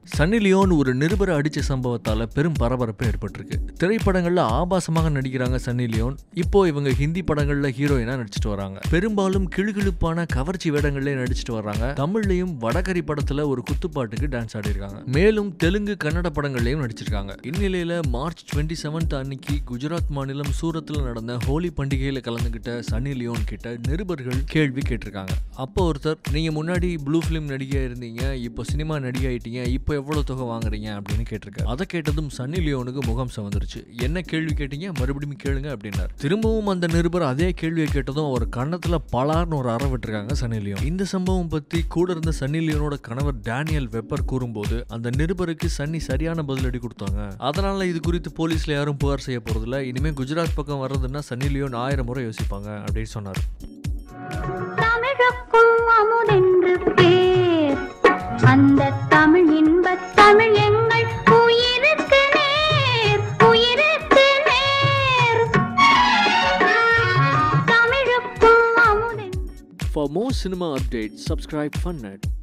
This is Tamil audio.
சன்னி லியோன் ஒரு நிருபரை அடிச்ச சம்பவத்தால பெரும் பரபரப்பு ஏற்பட்டிருக்கு திரைப்படங்கள்ல ஆபாசமாக நடிக்கிறாங்க சன்னி லியோன் இப்போ இவங்க ஹிந்தி படங்கள்ல ஹீரோயினா நடிச்சிட்டு வராங்க பெரும்பாலும் கிளுகிழுப்பான கவர்ச்சி வேடங்கள்ல நடிச்சிட்டு வர்றாங்க தமிழ்லயும் வடகரி படத்துல ஒரு குத்துப்பாட்டுக்கு டான்ஸ் ஆடி இருக்காங்க மேலும் தெலுங்கு கன்னட படங்கள்லயும் நடிச்சிருக்காங்க இந்நிலையில மார்ச் டுவெண்ட்டி செவன்த் அன்னைக்கு குஜராத் மாநிலம் சூரத்தில் நடந்த ஹோலி பண்டிகையில கலந்துகிட்ட சன்னி லியோன் கிட்ட நிருபர்கள் கேள்வி கேட்டிருக்காங்க அப்போ ஒருத்தர் நீங்க முன்னாடி ப்ளூ ஃபிலிம் நடிகையா இருந்தீங்க இப்போ சினிமா நடிகை ஆயிட்டீங்க இப்போ எவ்வளவு தொகை வாங்குறீங்க அப்படின்னு கேட்டிருக்காரு அதை கேட்டதும் சன்னி லியோனுக்கு முகம் சிவந்துருச்சு என்ன கேள்வி கேட்டீங்க மறுபடியும் கேளுங்க அப்படின்னாரு திரும்பவும் அந்த நிருபர் அதே கேள்வியை கேட்டதும் அவர் கன்னத்துல பலார்னு ஒரு அற விட்டுருக்காங்க சன்னி லியோன் இந்த சம்பவம் பத்தி கூட இருந்த சன்னி லியோனோட கணவர் டேனியல் வெப்பர் கூறும்போது அந்த நிருபருக்கு சன்னி சரியான பதிலடி கொடுத்தாங்க அதனால இது குறித்து போலீஸ்ல யாரும் புகார் செய்ய போறதில்ல இனிமே குஜராத் பக்கம் வர்றதுன்னா சன்னி லியோன் ஆயிரம் முறை யோசிப்பாங்க அப்படின்னு சொன்னார் தமிழுக்கும் அமுதென்று பேர் அந்த தமிழ் இன்பத் தமிழ் எங்கள் உயிருக்கு நேர் உயிருக்கு நேர் தமிழுக்கும் அமுதென்று For more cinema updates, subscribe FunNet.